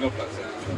Mega பிளாஸ்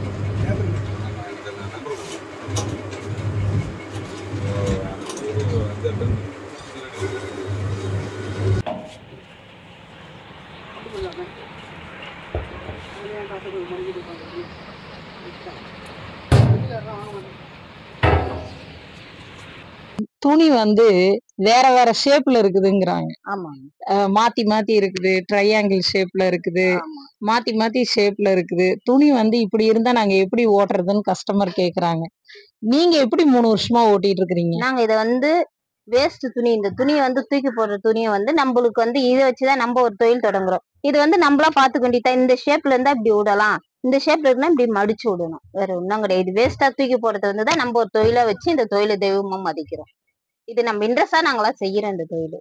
துணி வந்து வேற வேற ஷேப்ல இருக்குதுங்கிறாங்க ஆமாங்க அஹ் மாத்தி மாத்தி இருக்குது ட்ரையாங்கிள் ஷேப்ல இருக்குது ஆமா மாத்தி மாத்தி ஷேப்ல இருக்குது துணி வந்து இப்படி இருந்தா நாங்க எப்படி ஓட்டுறதுன்னு கஸ்டமர் கேக்குறாங்க நீங்க எப்படி மூணு வருஷமா ஓட்டிட்டு இருக்கிறீங்க நாங்க இத வந்து வேஸ்ட் துணி இந்த துணியை வந்து தூக்கி போடுற துணியை வந்து நம்மளுக்கு வந்து இதை வச்சுதான் நம்ம ஒரு தொழில் தொடங்குறோம் இது வந்து நம்மளா பாத்துக்க வேண்டியதா இந்த ஷேப்ல இருந்தா இப்படி விடலாம் இந்த ஷேப்ல இருந்தா இப்படி மடிச்சு விடணும் வேற ஒண்ணும் கிடையாது இது வேஸ்டா தூக்கி போடுறது வந்து தான் நம்ம ஒரு தொழிலா வச்சு இந்த தொழிலை தெய்வமா மதிக்கிறோம் இது நம்ம இன்ட்ரெஸ்டா நாங்களா செய்யறோம் இந்த தொழில்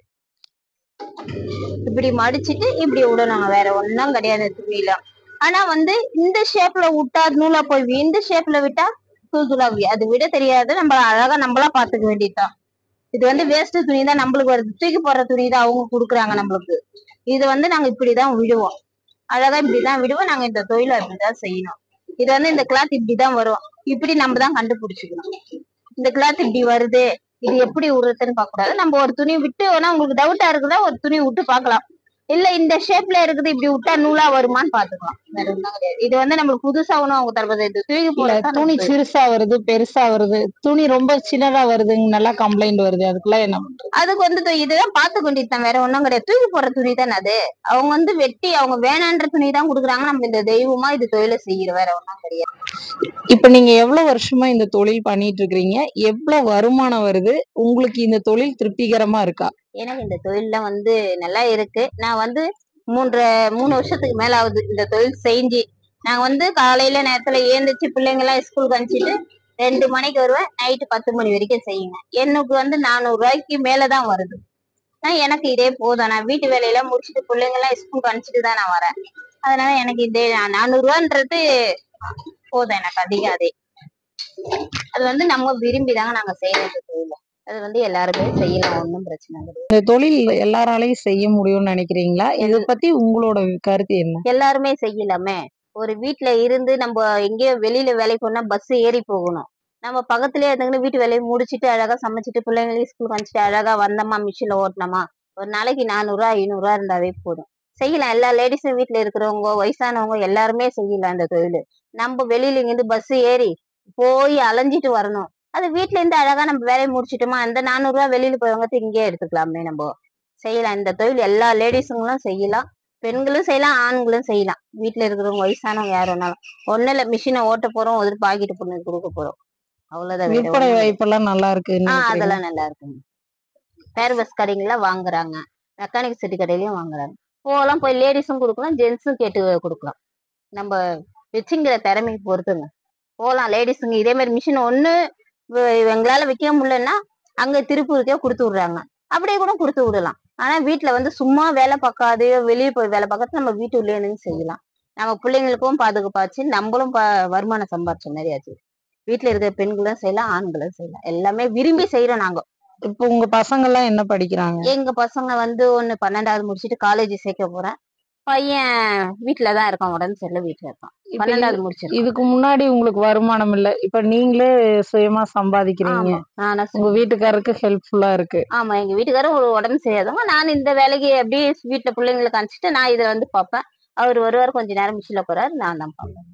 இப்படி மடிச்சிட்டு இப்படி விடணும் வேற ஒண்ணும் கிடையாது இந்த துணியில ஆனா வந்து இந்த ஷேப்ல விட்டா நூலா போய் வி- இந்த ஷேப்ல விட்டா தூள் தூளா வி- அது விட தெரியாது நம்ம அழகா நம்மளா பாத்துக்க வேண்டியதுதான் இது வந்து வேஸ்ட் துணி தான் நம்மளுக்கு வருது தூக்கி போடுற துணி தான் அவங்க குடுக்குறாங்க நம்மளுக்கு இது வந்து நாங்க இப்படிதான் விடுவோம் அழகா இப்படிதான் விடுவோம் நாங்க இந்த தொழிலை இப்படிதான் செய்யணும் இது வந்து இந்த கிளாத் இப்படிதான் வரும் இப்படி நம்ம தான் கண்டுபிடிச்சிக்கணும் இந்த கிளாத் இப்படி வருது இது எப்படி விடுறதுன்னு பார்க்க கூடாது நம்ம ஒரு துணி விட்டு வேணா உங்களுக்கு டவுட்டா இருக்குதா ஒரு துணி விட்டு பார்க்கலாம் இல்ல இந்த ஷேப்ல இருக்குது இப்படி விட்டா நூலா வருமான்னு பாத்துக்கலாம் வேற ஒண்ணும் கிடையாது இது வந்து நம்மளுக்கு புதுசா ஒண்ணும் அவங்க தரப்பது இது தூக்கி இல்ல போட துணி சிறுசா வருது பெருசா வருது துணி ரொம்ப சின்னதா வருதுங்க நல்லா கம்ப்ளைண்ட் வருது அதுக்குள்ள என்ன பண்றது? அதுக்கு வந்து து- இதுதான் பார்த்து கொண்டிருந்தேன் வேற ஒண்ணும் கிடையாது தூக்கி போடுற துணி தானே அது அவங்க வந்து வெட்டி அவங்க வேணான்ற துணி தான் கொடுக்குறாங்க நம்ம இந்த தெய்வமா இது தொழிலை செய்யறோம் வேற ஒண்ணும் கிடையாது இப்ப நீங்க எவ்வளவு வருஷமா இந்த தொழில் பண்ணிட்டு இருக்கிறீங்க எவ்வளவு வருமானம் வருது உங்களுக்கு இந்த தொழில் திருப்திகரமா இருக்கா எனக்கு இந்த தொழில்ல வந்து நல்லா இருக்கு நான் வந்து மூன்றரை மூணு வருஷத்துக்கு மேல ஆகுது இந்த தொழில் செஞ்சு நான் வந்து காலையில நேரத்துல ஏந்திரிச்சு பிள்ளைங்க எல்லாம் ஸ்கூலுக்கு அனுப்பிச்சிட்டு ரெண்டு மணிக்கு வருவேன் நைட்டு பத்து மணி வரைக்கும் செய்யுங்க எனக்கு வந்து நானூறு ரூபாய்க்கு மேலதான் வருது நான் எனக்கு இதே போதும் நான் வீட்டு வேலையெல்லாம் முடிச்சுட்டு பிள்ளைங்க எல்லாம் ஸ்கூலுக்கு அனுப்பிச்சிட்டு தான் நான் வரேன் அதனால எனக்கு இதே நானூறு ரூபான்றது போதும் எனக்கு அதிகம் அதே அது வந்து நம்ம விரும்பி தாங்க நாங்க செய்யறது இந்த தொழில அது வந்து எல்லாருமே செய்யலாம் ஒன்றும் பிரச்சனை கிடையாது இந்த தொழில் எல்லாராலையும் செய்ய முடியும்னு நினைக்கிறீங்களா இத பத்தி உங்களோட கருத்து என்ன எல்லாருமே செய்யலாமே ஒரு வீட்ல இருந்து நம்ம எங்கேயோ வெளியில வேலைக்கு போனா பஸ் ஏறி போகணும் நம்ம பக்கத்துலயே இருந்துக்கிட்டு வீட்டு வேலையை முடிச்சிட்டு அழகா சமைச்சிட்டு பிள்ளைங்களையும் ஸ்கூல் அனுப்பிச்சிட்டு அழகா வந்தோமா மிஷின்ல ஓட்டினோமா ஒரு நாளைக்கு நானூறுரூவா ஐநூறுரூவா இருந்தாவே போதும் செய்யலாம் எல்லா லேடிஸும் வீட்ல இருக்கிறவங்க வயசானவங்க எல்லாருமே செய்யலாம் இந்த தொழில் நம்ம வெளியில இங்கிருந்து பஸ் ஏறி போய் அலைஞ்சிட்டு வரணும் அது வீட்ல இருந்து அழகா நம்ம வேலையை முடிச்சிட்டோமா அந்த நானூறுரூவா வெளியில போயவங்க இங்கேயே எடுத்துக்கலாமே நம்ம செய்யலாம் இந்த தொழில் எல்லா லேடிஸுங்களும் செய்யலாம் பெண்களும் செய்யலாம் ஆண்களும் செய்யலாம் வீட்ல இருக்கிறவங்க வயசானவங்க யார் வேணாலும் ஒண்ணும் இல்ல மிஷினை ஓட்ட போறோம் ஒரு பாக்கெட் பொண்ணு கொடுக்க போறோம் அவ்வளவுதான் வேற விற்பனை ஒண்ணும் இல்ல. வாய்ப்பெல்லாம் நல்லா இருக்கு ஆஹ் அதெல்லாம் நல்லா இருக்குங்க பேர் பஸ் கடைங்கள வாங்குறாங்க மெக்கானிக் செட்டு கடையிலயும் வாங்குறாங்க போகலாம் போய் லேடிஸும் கொடுக்கலாம் ஜென்ஸும் கேட்டு கொடுக்கலாம் நம்ம வச்சுங்கிற திறமைக்கு பொறுத்துங்க போகலாம் லேடிஸுங்க இதே மாதிரி மிஷின் ஒண்ணு வ- எங்களால விற்க முடியலன்னா அங்க திருப்பூருக்கே கொடுத்து விடுறாங்க அப்படியே கூட கொடுத்து விடலாம் ஆனா வீட்ல வந்து சும்மா வேலை பார்க்காது வெளியே போய் வேலை பார்க்கறது நம்ம வீட்டு உள்ளே இருந்து செய்யலாம் நம்ம பிள்ளைங்களுக்கும் பாதுகாப்பாச்சு நம்மளும் ப- வருமானம் சம்பாரிச்ச மாதிரி ஆச்சு வீட்ல இருக்கிற பெண்களும் செய்யலாம் ஆண்களும் செய்யலாம் எல்லாமே விரும்பி செய்யறோம் நாங்க இப்போ உங்க பசங்க எல்லாம் என்ன படிக்கிறாங்க எங்க பசங்க வந்து ஒண்ணு பன்னெண்டாவது முடிச்சிட்டு காலேஜ் சேர்க்க போறேன் பையன் வீட்டுலதான் இருக்கான் உடம்பு சரியில்லை வீட்டுல இருக்கான் இப்ப பன்னெண்டாவது முடிச்சிருக்கான் இதுக்கு முன்னாடி உங்களுக்கு வருமானம் இல்ல இப்ப நீங்களே சுயமா சம்பாதிக்கிறீங்க ஆமா நானா உங்க வீட்டுக்காரருக்கு ஹெல்ப்ஃபுல்லா இருக்கு ஆமா எங்க வீட்டுக்காரரும் ஒரு உடம்பு சரியாதவங்க நான் இந்த வேலைக்கு அப்படியே வீட்டுல பிள்ளைங்களுக்கு அனுப்பிச்சிட்டு நான் இதை வந்து பார்ப்பேன் அவர் வருவார் கொஞ்ச நேரம் மிஷின்ல போறாரு நான் தான் பார்ப்பேன்